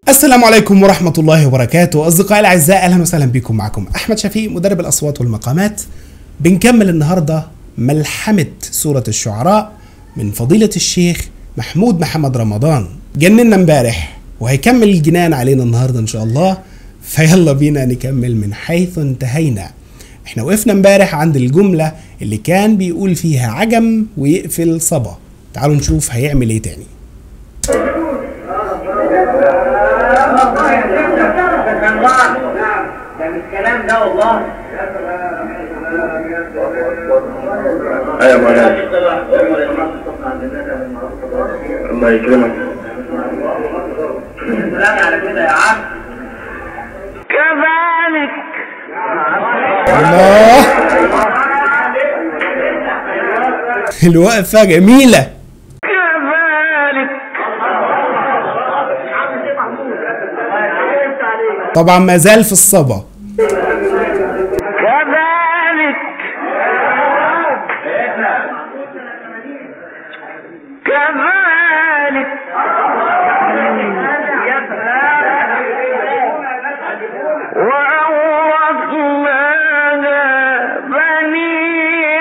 السلام عليكم ورحمة الله وبركاته أصدقائي الأعزاء أهلا وسهلا بكم معكم أحمد شفيق مدرب الأصوات والمقامات بنكمل النهاردة ملحمة سورة الشعراء من فضيلة الشيخ محمود محمد رمضان جننا امبارح وهيكمل الجنان علينا النهاردة إن شاء الله فيلا بينا نكمل من حيث انتهينا احنا وقفنا امبارح عند الجملة اللي كان بيقول فيها عجم ويقفل صبا تعالوا نشوف هيعمل ايه تاني ده مش كلام ده والله ايوه مولانا الله يكرمك لا على كده يا عم كذلك الله الوقفة جميلة كذلك طبعا ما زال في الصبا كذلك كذلك وأورثناها بني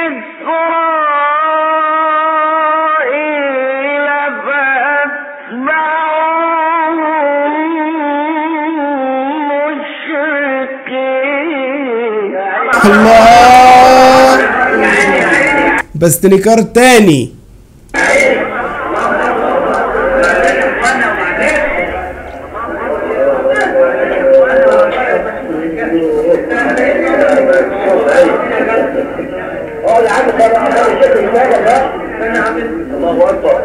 إسرائيل فأتبعوهم مشركين الله بس تنكر تاني الله اكبر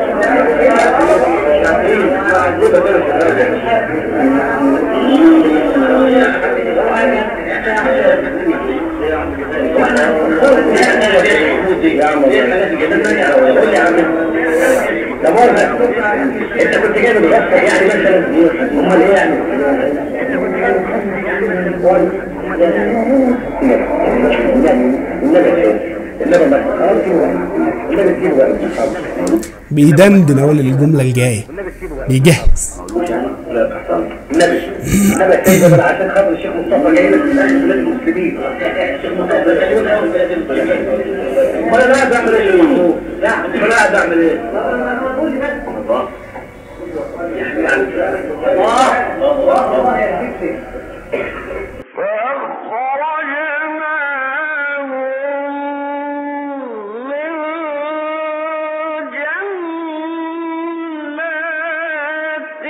يا عم لا مؤاخذة انت كنت جايب الغفة يعني مثلا امال ايه يعني بيدندن اول الجملة الجاية بيجهز النبي النبي السيد بل عشان خاطر الشيخ مصطفى جاي لك من اهل بلاد المسلمين الشيخ مصطفى ده مليون قوي في بلاد المسلمين وانا لا قاعد اعمل ايه يا محمود؟ لا انا قاعد اعمل ايه؟ الله فأخرجناهم من جنات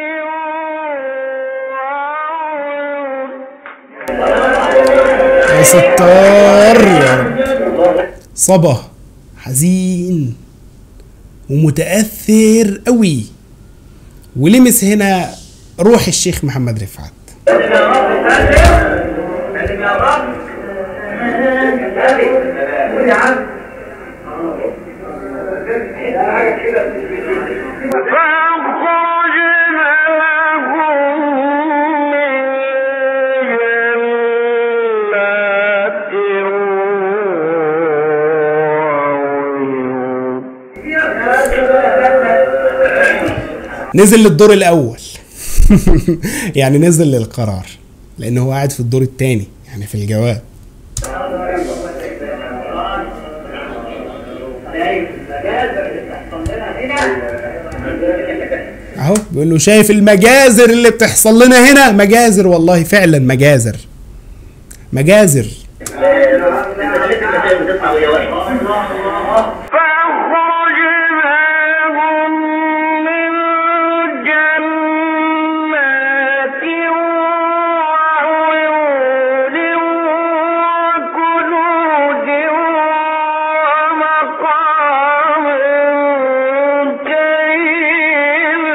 وعيون يا ستار يا رب صبا حزين ومتأثر قوي ولمس هنا روح الشيخ محمد رفعت فأخرجنا لهم من جنات وعيون نزل للدور الأول يعني نزل للقرار لأنه هو قاعد في الدور الثاني يعني في الجواب اهو بيقول له شايف المجازر اللي بتحصل لنا هنا مجازر والله فعلا مجازر مجازر فأخرجناهم من جنات وعيون وكنوز ومقام كريم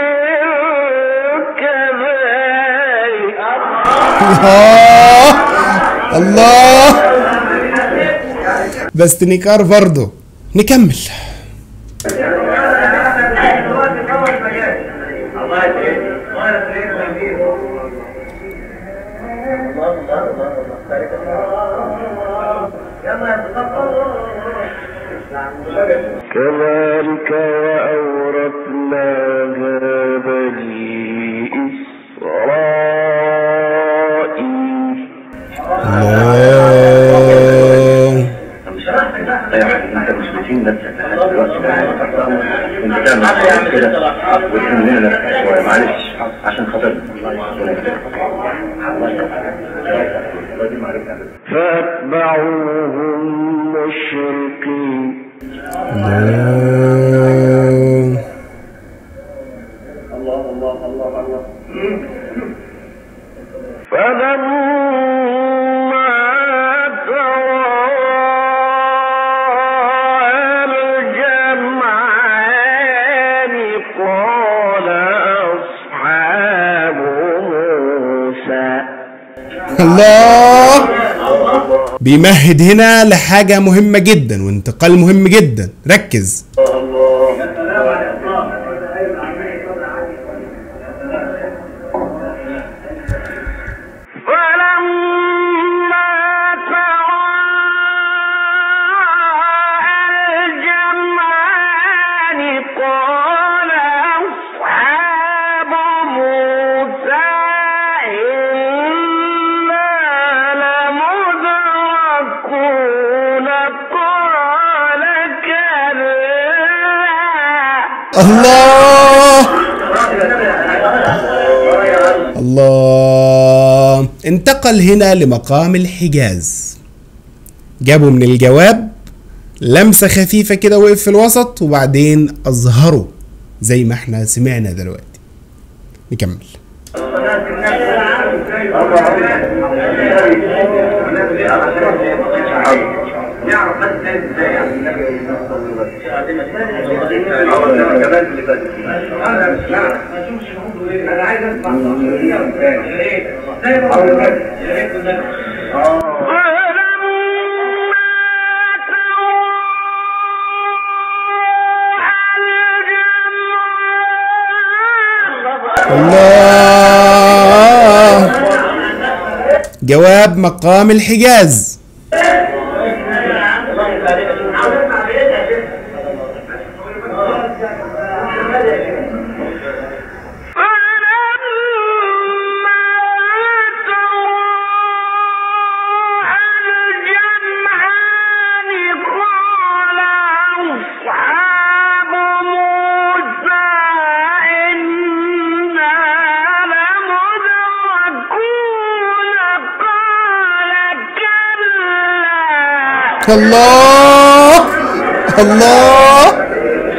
كذلك الله الله بس تنكار برضه نكمل كذلك وأورثناها بني إسرائيل الله ايوه انت مثبتين نفسك لحد دلوقتي انت تعمل معايا كده وتهمنا نفسك شويه معلش عشان خاطرنا فاتبعوهم مشرقين الله فلما تراءى الجمعان قال أصحاب موسى الله بيمهد هنا لحاجة مهمة جدا وانتقال مهم جدا ركز فلما تراءى الجمعان قال أصحاب موسى إنا لمدركون قال كلا الله الله انتقل هنا لمقام الحجاز جابوا من الجواب لمسة خفيفة كده وقف في الوسط وبعدين أظهره زي ما احنا سمعنا دلوقتي نكمل انا عايز اسمع الله جواب مقام الحجاز الله الله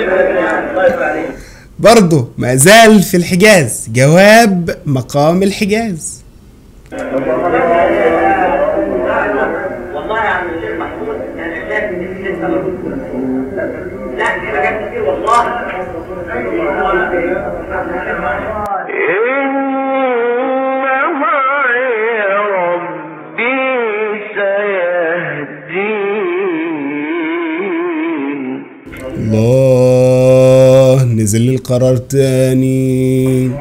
برضه ما زال في الحجاز جواب مقام الحجاز والله يا عم الشيخ محمود انا شايف ان في لسه لا في حاجات كتير والله إن معي ربي سيهدين الله نزل القرار تاني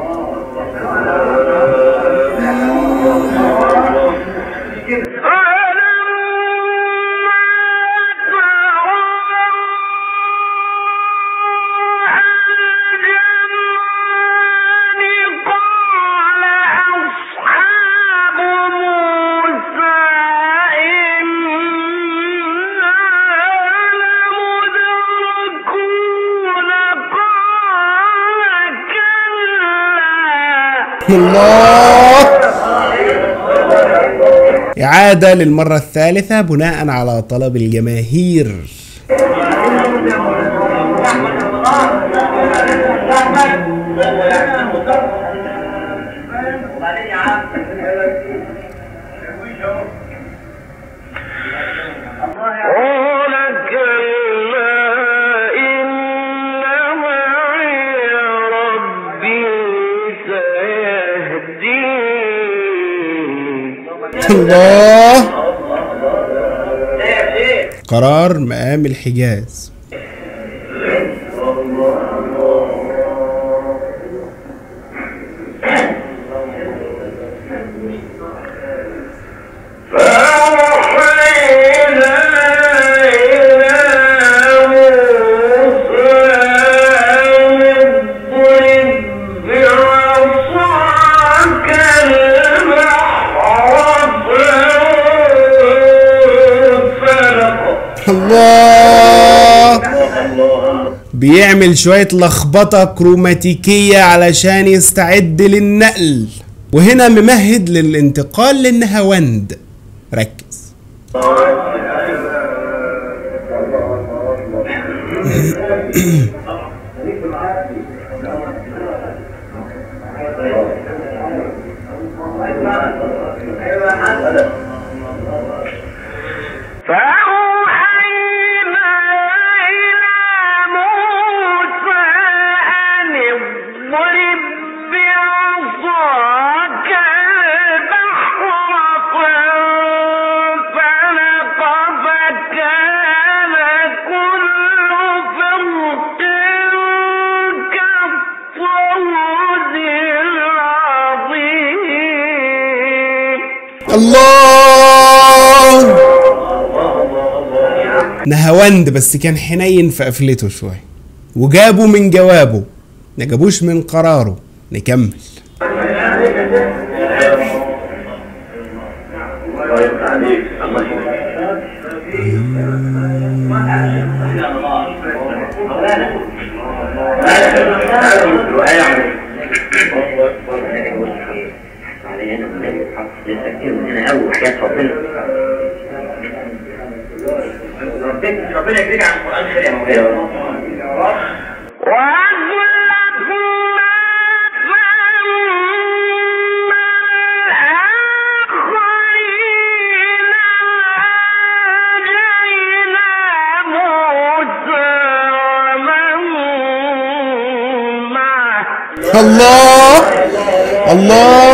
الله إعادة للمرة الثالثة بناء على طلب الجماهير قال كلا إن معي ربي سيهدين الله قرار مقام الحجاز فأوحينا إلى موسى أن اضرب بعصاك البحر الله بيعمل شوية لخبطة كروماتيكية علشان يستعد للنقل وهنا ممهد للانتقال للنهاوند ركز فأوحينا إلى موسى أن اضرب بعصاك البحر فانفلق فكان كل فرق كالطود العظيم الله نهاوند بس كان حنين في قفلته شوية وجابوا من جوابه ما جابوش من قراره نكمل ربنا يكرمك على القرآن خير يا مولانا وأزلفنا ثم الآخرين وأنجينا موسى ومن معه الله الله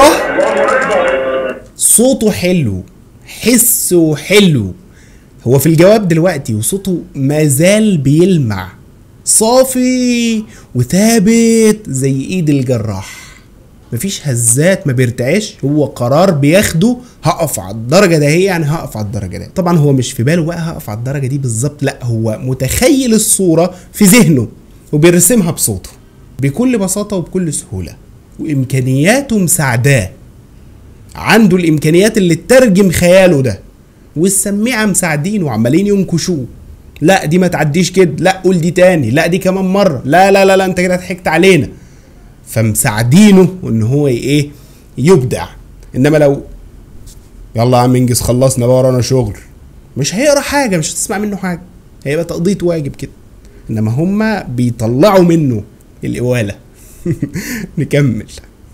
صوته حلو حسه حلو هو في الجواب دلوقتي وصوته مازال بيلمع صافي وثابت زي ايد الجراح مفيش هزات ما بيرتعش هو قرار بياخده هقف على الدرجه ده هي يعني هقف على الدرجه دي طبعا هو مش في باله بقى هقف على الدرجه دي بالظبط لا هو متخيل الصوره في ذهنه وبيرسمها بصوته بكل بساطه وبكل سهوله وامكانياته مساعداه عنده الامكانيات اللي تترجم خياله ده والسميعه مساعدينه وعمالين ينكشوه لا دي ما تعديش كده لا قول دي تاني لا دي كمان مره لا لا لا, لا انت كده ضحكت علينا فمساعدينه ان هو ايه يبدع انما لو يلا يا عم انجز خلصنا بقى ورانا شغل مش هيقرا حاجه مش هتسمع منه حاجه هيبقى تقضيه واجب كده انما هما بيطلعوا منه القواله نكمل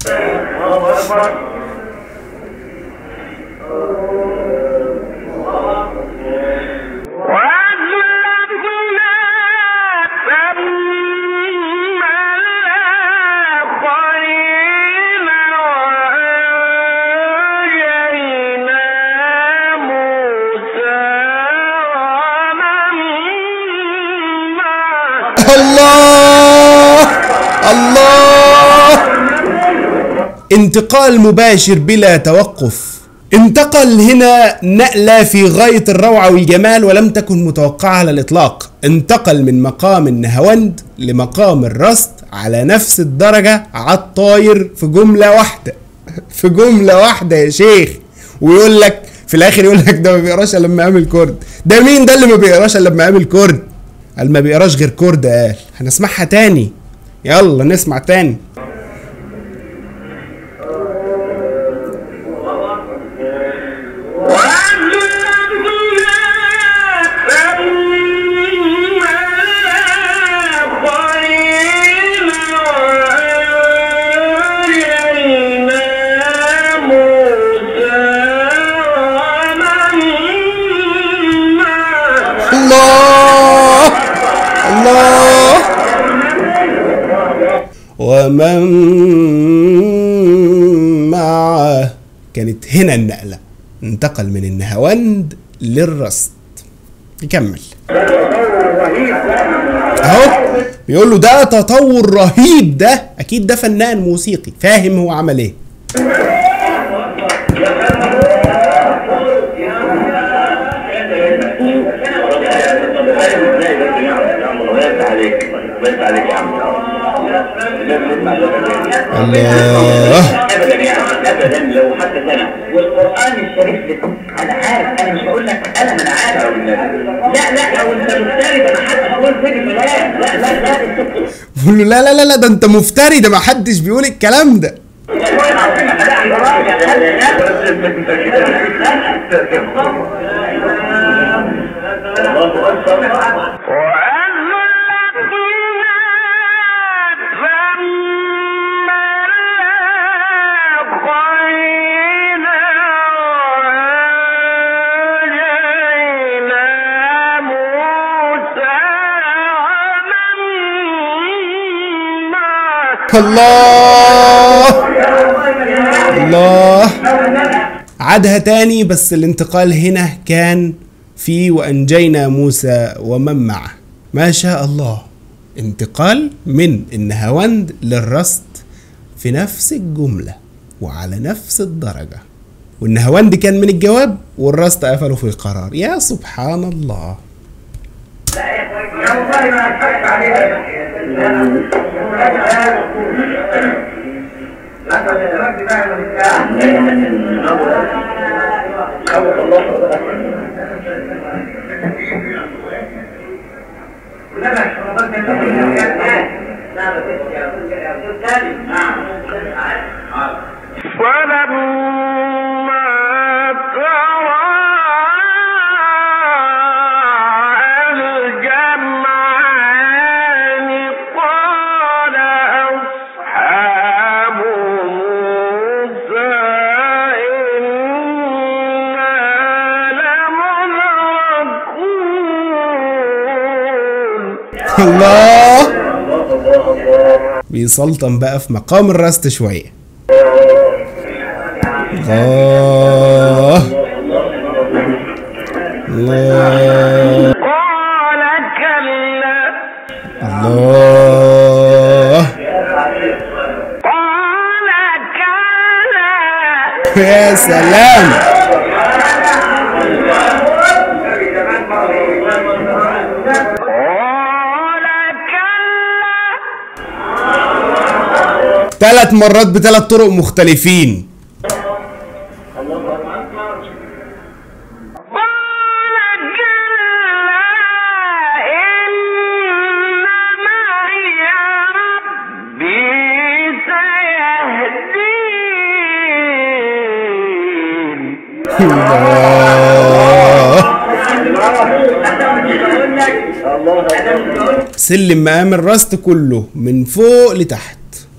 وأزلفنا ثم الآخرين وأنجينا موسى ومن معه الله الله انتقال مباشر بلا توقف انتقل هنا نقلة في غاية الروعة والجمال ولم تكن متوقعة على الإطلاق انتقل من مقام النهاوند لمقام الرصد على نفس الدرجة على الطاير في جملة واحدة في جملة واحدة يا شيخ ويقول لك في الآخر يقول لك ده ما بيقراش إلا لما يعمل كورد ده مين ده اللي ما بيقراش إلا لما يعمل كورد قال ما بيقراش غير كورد قال هنسمعها تاني يلا نسمع تاني وأزلفنا ثم الآخرين وأنجينا موسى ومن معه الله الله ومن معه كانت هنا النقلة انتقل من النهاوند للرصد نكمل اهو بيقول له ده تطور رهيب ده اكيد ده فنان موسيقي فاهم هو عمل ايه الله ابدا يعني ابدا لو حتى سنة والقرآن الشريف لسه أنا عارف أنا مش بقول لك أنا ما أنا عارف لا لا لو أنت مفتري ده ما حدش يقول كده لا لا لا لا بقول له لا لا لا لا ده انت مفتري ده ما حدش بيقول الكلام ده الله الله عادها تاني بس الانتقال هنا كان في وأنجينا موسى ومن معه ما شاء الله انتقال من النهاوند للرصد في نفس الجملة وعلى نفس الدرجة والنهاوند كان من الجواب والرصد قفلوا في القرار يا سبحان الله فلما ترى الجمعان قال أصحاب موسى إنا لمدركون الله بيسلطن بقى في مقام الرست شوية الله الله قال كلا الله قال كلا يا سلام قال كلا ثلاث مرات بثلاث طرق مختلفين قال كلا إن معي ربي سيهدين الله سلم مقام الرست كله من فوق لتحت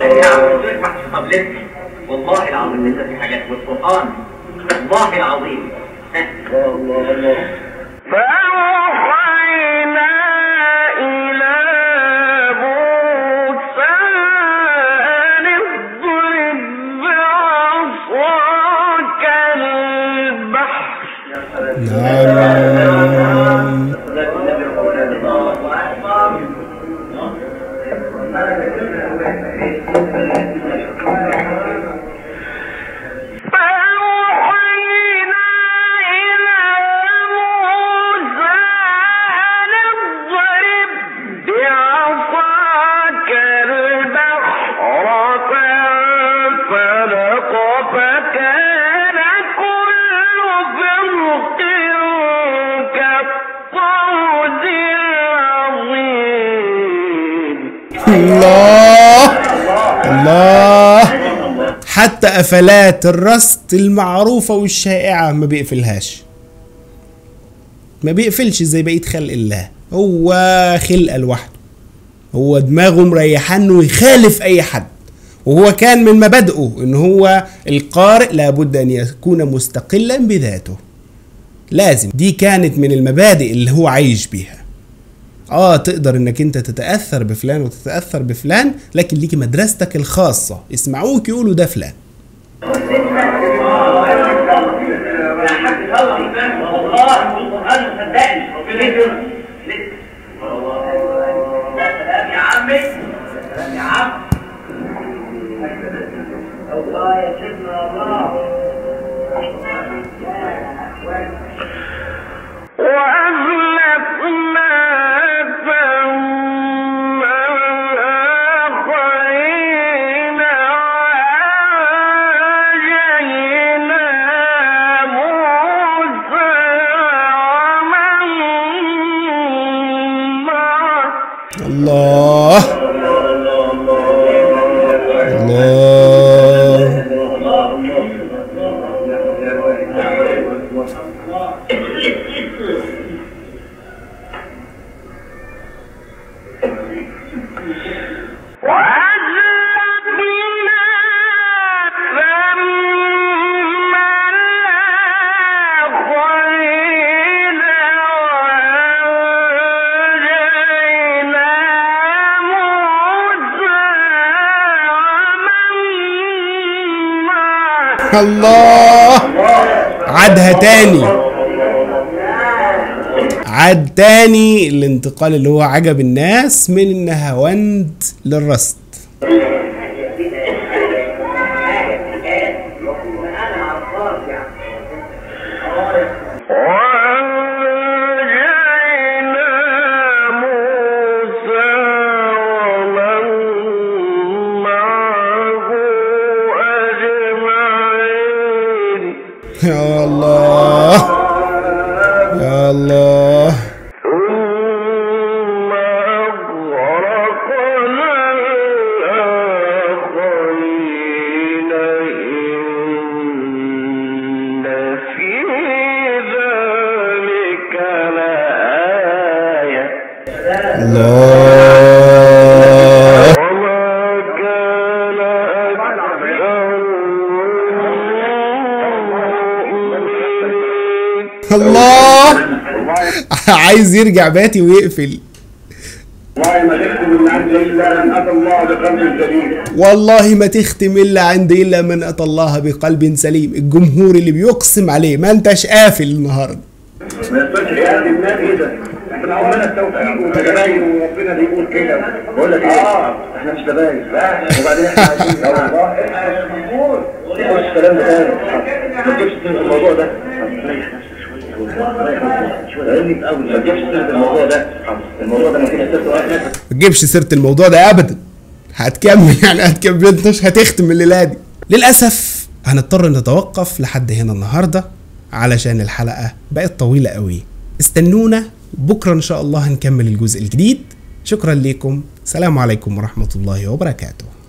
والله العظيم لسه في حاجات والقرآن والله العظيم فأوحينا إلى موسى أن اضرب بعصاك البحر نعم فأوحينا إلى موسى أن اضرب بعصاك البحر فانفلق فكان كل فرق كالطود العظيم الله الله حتى قفلات الرست المعروفة والشائعة ما بيقفلهاش ما بيقفلش زي بقية خلق الله هو خلقة لوحده هو دماغه مريحانه يخالف أي حد وهو كان من مبادئه إن هو القارئ لابد أن يكون مستقلا بذاته لازم دي كانت من المبادئ اللي هو عايش بيها اه تقدر انك انت تتاثر بفلان وتتاثر بفلان لكن ليك مدرستك الخاصه يسمعوك يقولوا ده فلان والله والقرآن صدقني يا عمي يا عم الله يا سيدنا الله وأزلفنا ثم الآخرين وأنجينا الله الله وأزلفنا ثم الآخرين وأنجينا موسى ومن معه الله عادها تاني عاد تاني الانتقال اللي هو عجب الناس من النهاوند للرصد وأنجينا موسى ومن معه أجمعين يا الله يا الله ثم أغرقنا الآخرين إن في ذلك لآية الله وما كان أكثرهم مؤمنين الله عايز يرجع باتي ويقفل والله ما تكتب من عند الا ان اتى الله بقلب سليم والله ما تختم الا عندي الا من اتى الله بقلب سليم الجمهور اللي بيقسم عليه ما انتش قافل النهارده ما يصيرش يا قلب الناس ايه ده؟ احنا عمرنا التوفيق وتجاوز وربنا اللي يقول كده بقول لك ايه؟ اه احنا مش تباين وبعدين احنا عايزين اه والله احنا مش جمهور ما تقولش الكلام ده تاني ما تجيبش سيره الموضوع ده فاهمني في اول ما تجيبش سيره الموضوع ده الموضوع ده ما فيش سيرته واحد ما تجيبش سيره الموضوع ده ابدا هتكمل يعني هتكمل انت مش هتختم الليله دي للاسف هنضطر نتوقف لحد هنا النهارده علشان الحلقه بقت طويله قوي استنونا بكره ان شاء الله هنكمل الجزء الجديد شكرا لكم سلام عليكم ورحمه الله وبركاته